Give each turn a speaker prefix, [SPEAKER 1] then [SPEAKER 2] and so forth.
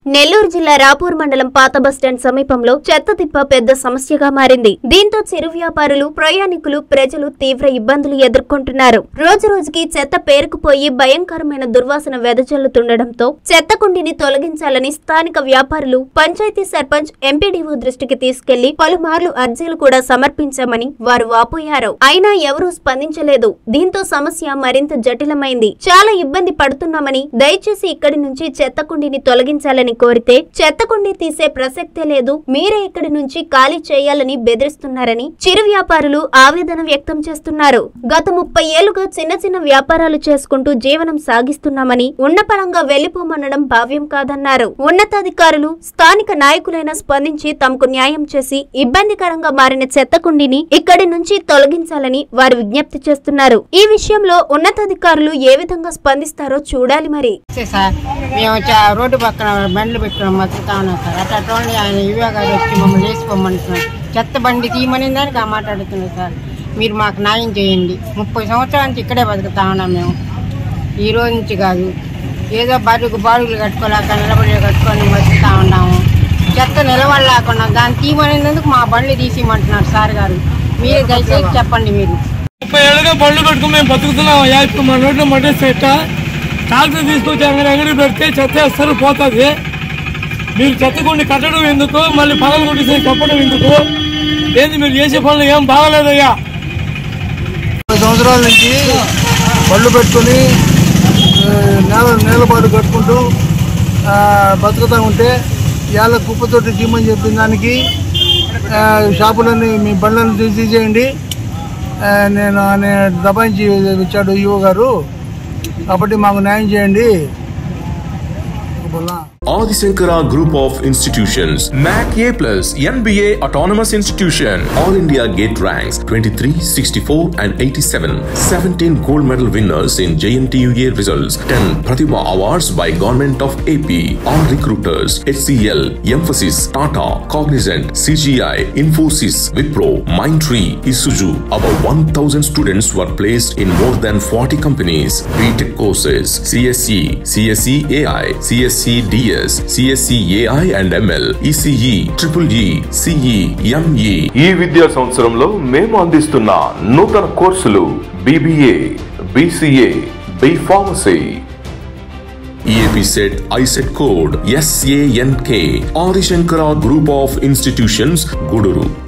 [SPEAKER 1] నెల్లూరు జిల్లా రాపూర్ మండలం పాత బస్టాండ్ సమీపంలో చెత్త తిప్ప పెద్ద సమస్యగా మారింది దీంతో చిరు వ్యాపారులు ప్రయాణికులు ప్రజలు తీవ్ర ఇబ్బందులు ఎదుర్కొంటున్నారు రోజు రోజుకి చెత్త పేరుకుపోయి భయంకరమైన దుర్వాసన వెదజల్లుతుండటంతో చెత్త కుండిని తొలగించాలని స్థానిక వ్యాపారులు పంచాయతీ సర్పంచ్ ఎంపీడీఓ దృష్టికి తీసుకెళ్లి పలుమార్లు అర్జీలు కూడా సమర్పించామని వారు వాపోయారు అయినా ఎవరూ స్పందించలేదు దీంతో సమస్య మరింత జటిలమైంది చాలా ఇబ్బంది పడుతున్నామని దయచేసి ఇక్కడి నుంచి చెత్త కుండిని తొలగించాలని కోరితే చెత్త కుండి తీసే ప్రసక్తే లేదు మీరే ఇక్కడి నుంచి ఖాళీ చేయాలని బెదిరిస్తున్నారని చిరు వ్యాపారులు ఆవేదన వ్యక్తం చేస్తున్నారు గత ముప్పై ఏళ్లుగా చిన్న చిన్న వ్యాపారాలు చేసుకుంటూ జీవనం సాగిస్తున్నామని ఉన్న పరంగా వెళ్లిపోమనడం భావ్యం కాదన్నారు ఉన్నతాధికారులు స్థానిక నాయకులైన స్పందించి తమకు న్యాయం చేసి ఇబ్బందికరంగా మారిన చెత్త కుండిని ఇక్కడి నుంచి తొలగించాలని వారు విజ్ఞప్తి చేస్తున్నారు ఈ విషయంలో ఉన్నతాధికారులు ఏ విధంగా స్పందిస్తారో చూడాలి మరి
[SPEAKER 2] నమస్తే సార్ మేము చా- రోడ్డు పక్కన బండ్లు పెట్టుకున్నాం బతుకుతా ఉన్నాం సార్ అట్లా అటువంటి ఆయన యువ గారు వచ్చి మమ్మల్ని వేసిపోమంటున్నారు చెత్త బండి తీయమని దానికి ఆ మాట్లాడుతున్నారు సార్ మీరు మాకు న్యాయం చేయండి ముప్పై సంవత్సరాల నుంచి ఇక్కడే బతుకుతా ఉన్నాం మేము ఈ రోజు నుంచి కాదు ఏదో బాడుగు బాడుగులు కట్టుకోలేక నిలబడి కట్టుకొని బతుకుతా ఉన్నాము చెత్త నిలబడలేకుండా దాన్ని తీయమనేందుకు మా బండ్లు తీసిమంటున్నారు సార్ గారు మీరే దయచేసి చెప్పండి మీరు
[SPEAKER 3] ముప్పై ఏళ్ళుగా బళ్ళు పెట్టుకుని మేము బతుకుతున్నాం అయ్యా ఇప్పుడు మా రోడ్లో మట్టేస్తే ఎట్టా ట్రాక్టర్ తీసుకొచ్చి అంగడి అంగడి పెడితే చెత్త వేస్తారు పోతుంది మీరు చెత్త కొన్ని కట్టడం ఎందుకు మళ్ళీ పగలు కొట్టేసి కప్పడం ఎందుకు ఏంది మీరు చేసే పనులు ఏం బాగలేదయ్యా
[SPEAKER 4] ముప్పై సంవత్సరాల నుంచి బళ్ళు పెట్టుకొని ఆ, నేల నేలపాటు కట్టుకుంటూ ఆ, బతుకుతా ఉంటే ఇవాళ కుప్పతోటి తీయమని చెప్పిన దానికి ఆ, షాపులన్నీ మీ బండ్లను తీసి తీసేయండి ఆ, నేను ఆయన దబాయించి ఇచ్చాడు ఈవో గారు కాబట్టి మాకు న్యాయం చేయండి Bolla
[SPEAKER 5] Adisankara Group of Institutions, MAC A Plus, NBA Autonomous Institution, All India Gate Ranks 23, 64, and 87. 17 gold medal winners in JNTUA results. 10 Pratibha Awards by Government of AP. All recruiters, HCL, Emphasis, Tata, Cognizant, CGI, Infosys, Wipro, Mindtree, Isuzu. About 1000 students were placed in more than 40 companies. BTech courses, CSE, CSE AI, CSE DS, CSE AI and ML, ECE, Triple E, CE, ME.
[SPEAKER 6] ఈ విద్యా సంవత్సరంలో మేము అందిస్తున్న నూతన కోర్సులు BBA BCA B pharmacy
[SPEAKER 5] EAP set ISET code SANK Adi Shankara Group of Institutions Guduru